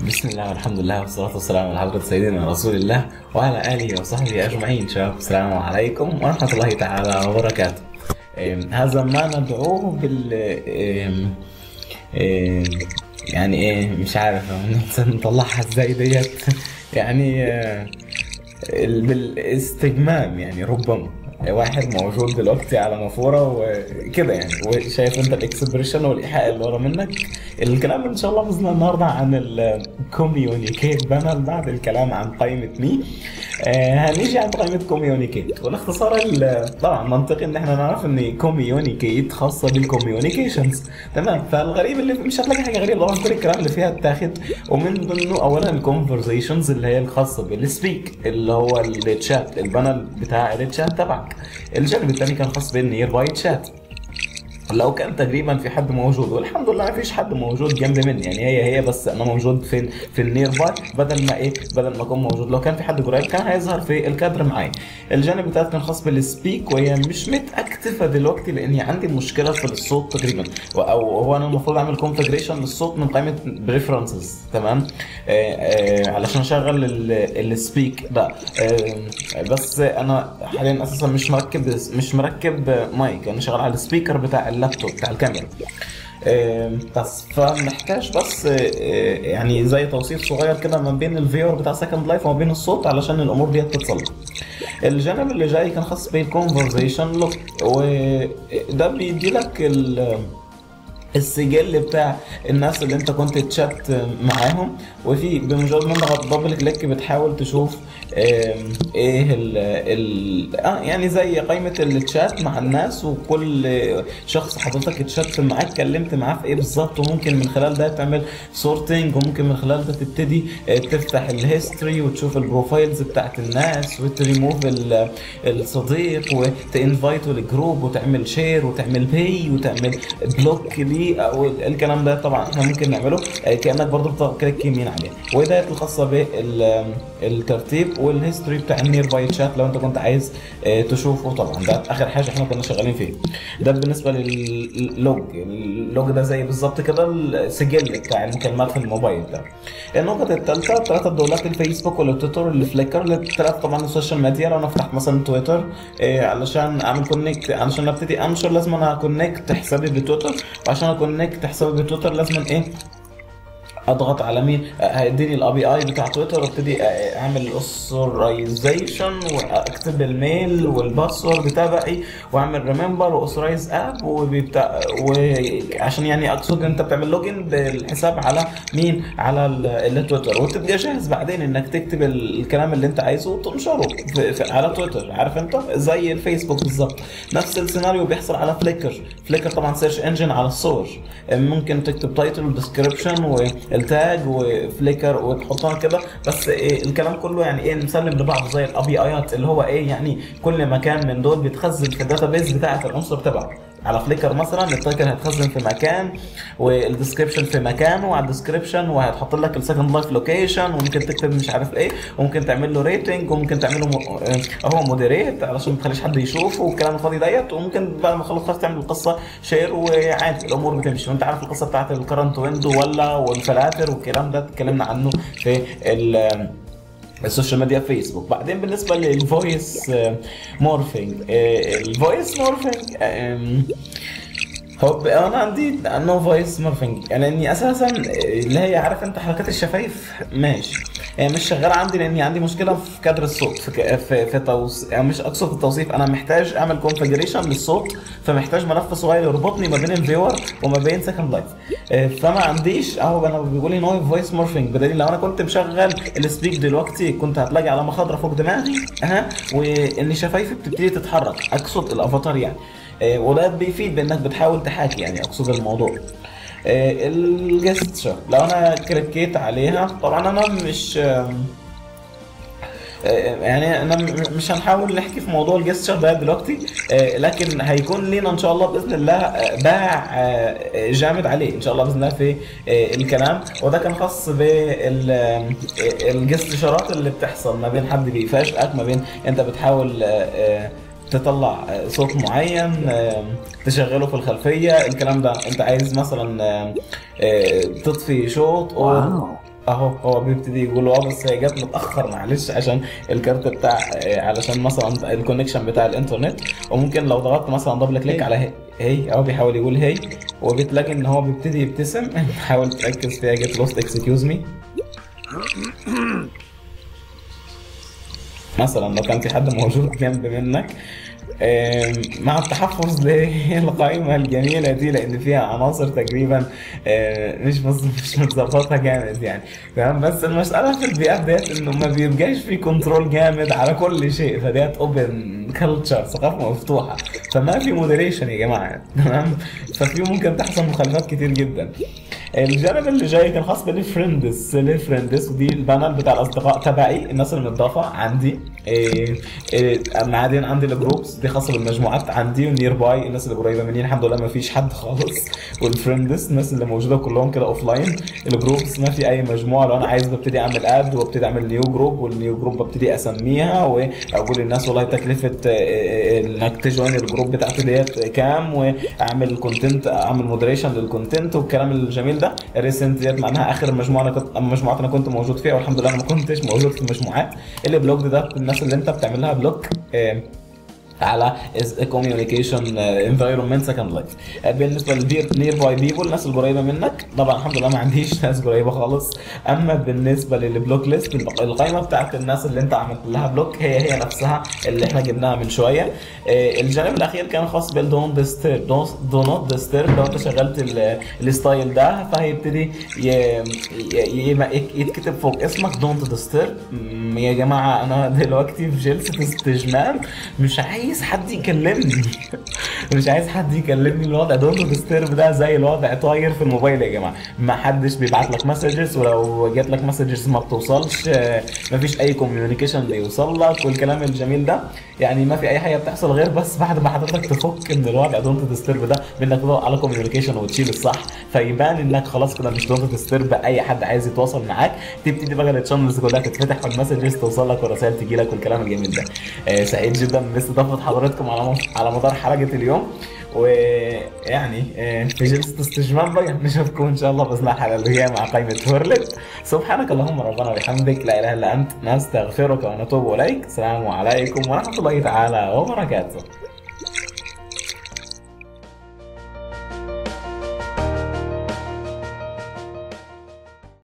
بسم الله والحمد لله والصلاة والسلام على حضرة سيدنا رسول الله وعلى آله وصحبه أجمعين شباب السلام عليكم ورحمة الله تعالى وبركاته إم، هذا ما ندعوه بال إم، إم، يعني ايه مش عارف نطلعها ازاي ديت يعني آه، ال- بالاستجمام يعني ربما واحد موجود دلوقتي على نافوره وكده يعني وشايف انت الاكسبريشن والايحاء اللي ورا منك الكلام ان شاء الله باذن الله النهارده عن الكوميونيكيت بانل بعد الكلام عن قائمه مي آه هنيجي عند قائمه كوميونيكيت والاختصار ال- طبعا منطقي ان احنا نعرف ان كوميونيكيت خاصه بالكوميونيكيشنز تمام فالغريب اللي مش هتلاقي حاجه غريبه طبعا كل الكلام اللي فيها اتاخد ومن ضمنه اولا الكونفرزيشنز اللي هي الخاصه بالسبيك اللي هو الشات البانل بتاع الشات تبعك الجانب الثاني كان خاص بالنير باي تشات لو كان تقريبا في حد موجود والحمد لله ما فيش حد موجود جنب مني يعني هي هي بس انا موجود فين في النير باي بدل ما ايه بدل ما اكون موجود لو كان في حد قريب كان هيظهر في الكادر معي الجانب الثالث كان خاص بالسبيك وهي مش متاكتفه دلوقتي لاني عندي مشكله في الصوت تقريبا او هو انا المفروض اعمل كونفجريشن للصوت من قائمه بريفرنسز تمام آه آه علشان اشغل السبيك ده آه بس انا حاليا اساسا مش مركب مش مركب مايك انا شغال على السبيكر بتاع اللابتوب بتاع الكاميرا آه، بس فمحتاج بس آه، آه، يعني زي توصيف صغير كده ما بين الفيور بتاع سكند لايف وما بين الصوت علشان الامور دي تتصلح الجانب اللي جاي كان خاص بالكونفرزيشن لوك وده بيدي لك ال السجل بتاع الناس اللي انت كنت تشات معاهم وفي بمجرد ما انت دبل كليك بتحاول تشوف آم، ايه ال ال اه يعني زي قائمه التشات مع الناس وكل شخص حضرتك اتشات معاه اتكلمت معاه في ايه بالظبط وممكن من خلال ده تعمل سورتنج وممكن من خلال ده تبتدي آه، تفتح الهيستوري وتشوف البروفايلز بتاعت الناس وتريموف ال- الصديق وتنفايته للجروب وتعمل شير وتعمل باي وتعمل بلوك ليه او الكلام ده طبعا احنا ممكن نعمله آه، كانك برضه بتكليك يمين عليه وده الخاصه بالترتيب والهيستوري بتاع النير باي تشات لو انت كنت عايز آه، تشوفه طبعا ده اخر حاجه احنا كنا شغالين فيه ده بالنسبه للوج اللوج ده زي بالظبط كده السجل بتاع المكالمات في الموبايل ده النقطة الثالثة ثلاثة دولات الفيسبوك والتويتر والفليكر الثلاث طبعا السوشيال ميديا لو انا افتح مثلا تويتر إيه علشان اعمل كونكت علشان ابتدي انشر لازم انا اكونكت حسابي بتويتر وعشان اكونكت حسابي بتويتر لازم ايه اضغط على مين آه، هيديني الاي بي اي بتاع تويتر وابتدي آه، اعمل اوثرايزيشن واكتب الميل والباسورد تبعي واعمل ريمبر واوثرايز اب وبتاع وعشان يعني اقصد انت بتعمل لوجن بالحساب على مين على ال- التويتر وتبقى جاهز بعدين انك تكتب ال- الكلام اللي انت عايزه وتنشره في في على تويتر عارف انت زي الفيسبوك بالظبط نفس السيناريو بيحصل على فليكر فليكر طبعا سيرش انجن على الصور ممكن تكتب تايتل وديسكربشن والتاج وفليكر وتحطها كده بس إيه الكلام كله يعني ايه مسلم لبعض زي الابي ايات اللي هو ايه يعني كل مكان من دول بيتخزن في الداتابيز بتاعه العنصر تبعه على فليكر مثلا التايتل هيتخزن في مكان والديسكربشن في مكان وعلى الديسكربشن وهتحط لك السكند لايف لوكيشن وممكن تكتب مش عارف ايه وممكن تعمل له ريتنج وممكن تعمله م... آه، هو مودريت علشان ما تخليش حد يشوفه والكلام الفاضي ديت وممكن بعد ما تخلص خلاص تعمل القصه شير وعادي الامور بتمشي وانت عارف القصه بتاعت الكرنت ويندو ولا والفلاتر والكلام ده اتكلمنا عنه في ال السوشيال ميديا فيسبوك بعدين بالنسبه للفويس مورفينج الفويس مورفينج هو ب- انا عندي نو فويس مورفينج يعني اني اساسا اللي هي عارف انت حركات الشفايف ماشي يعني مش شغاله عندي لاني عندي مشكله في كادر الصوت في ك- في, في توص... يعني مش اقصد في التوصيف انا محتاج اعمل كونفجريشن للصوت فمحتاج ملف صغير يربطني ما بين الفيور وما بين سكند لايف فما عنديش اهو انا بيقول لي نو فويس مورفينج بدليل لو انا كنت مشغل السبيك دلوقتي كنت هتلاقي علامه خضراء فوق دماغي ها وان شفايفي بتبتدي تتحرك اقصد الافاتار يعني آه، وده بيفيد بانك بتحاول تحاكي يعني اقصد الموضوع آه، الجستشر لو انا كليكيت عليها طبعا انا مش آم، آه، يعني انا م- مش هنحاول نحكي في موضوع الجستشر ده دلوقتي آه، لكن هيكون لينا ان شاء الله باذن الله آه، باع آه، جامد عليه ان شاء الله باذن الله في آه، الكلام وده كان خاص بالجستشرات اللي بتحصل ما بين حد بيفاجئك ما بين انت بتحاول آه، آه، تطلع آه، صوت معين آه، تشغله في الخلفيه الكلام ده انت عايز مثلا آه، آه، تطفي شوط او واو اهو هو بيبتدي يقول اه بس هي جت متاخر معلش عشان الكارت بتاع آه، علشان مثلا الكونكشن بتاع الانترنت وممكن لو ضغطت مثلا دبل كليك على هي هي اهو بيحاول يقول هي وبتلاقي ان هو بيبتدي يبتسم حاول تركز فيها جيت لوست اكسكيوز مي مثلا لو كان في حد موجود جنب منك آم، مع التحفظ للقائمة الجميلة دي لأن فيها عناصر تقريبا آه، مش بس مش متظبطة جامد يعني تمام بس المسألة في البيئات ديت إنه ما بيبقاش في كنترول جامد على كل شيء فديت أوبن كلتشر ثقافة مفتوحة فما في مودريشن يا جماعة تمام ففي ممكن تحصل مخالفات كتير جدا الجانب اللي جاي كان خاص بالفريندز الفريندز ودي البانل بتاع الاصدقاء تبعي الناس اللي متضافه عندي إيه إيه بعدين عندي الجروبس دي خاصه بالمجموعات عندي والنير باي الناس اللي قريبه مني الحمد لله ما فيش حد خالص والفريندز الناس اللي موجوده كلهم كده اوف لاين الجروبس ما في اي مجموعه لو انا عايز ببتدي اعمل اد وابتدي اعمل نيو جروب والنيو جروب ببتدي اسميها واقول للناس والله تكلفه آه، آه، انك تجوين الجروب بتاعتي ديت كام واعمل كونتنت اعمل مودريشن للكونتنت والكلام الجميل ده الريسنت ديت معناها اخر مجموعه انا كنت مجموعات انا كنت موجود فيها والحمد لله انا ما كنتش موجود في المجموعات اللي بلوك ده الناس اللي انت بتعمل لها بلوك آه، على كوميونيكيشن انفايرمنت سكند لايف بالنسبه للنير باي بيبول الناس القريبه منك طبعا الحمد لله ما عنديش ناس قريبه خالص اما بالنسبه للبلوك ليست القائمه بتاعت الناس اللي انت عملت لها بلوك هي هي نفسها اللي احنا جبناها من شويه آه، الجانب الاخير كان خاص بالدون ديستيرب دو نوت ديستيرب لو انت شغلت ال- الستايل ده فهيبتدي ي- ي- ي- يتكتب فوق اسمك دونت ديستيرب يا جماعه انا دلوقتي في جلسه استجمام مش عايز حد يكلمني مش عايز حد يكلمني الوضع دونت ديستيرب ده زي الوضع طاير في الموبايل يا جماعه ما حدش بيبعت لك مسجز ولو جات لك مسجز ما بتوصلش آه، ما فيش اي كوميونيكيشن بيوصل لك والكلام الجميل ده يعني ما في اي حاجه بتحصل غير بس بعد ما حضرتك تفك من الوضع دونت ديستيرب ده بانك تدور على كوميونيكيشن وتشيل الصح فيبان انك خلاص كده مش دونت ديستيرب اي حد عايز يتواصل معاك تبتدي بقى التشانلز كلها تتفتح والمسجز توصل لك والرسائل تجي لك والكلام الجميل ده آه، سعيد جدا باستضافه حضراتكم على على مدار حلقه اليوم ويعني آه، في جلسه استجمام بقى نشوفكم ان شاء الله باذن الله الحلقه اللي جايه مع قائمه هورلت سبحانك اللهم ربنا وبحمدك لا اله الا انت نستغفرك ونتوب اليك السلام عليكم ورحمه الله تعالى وبركاته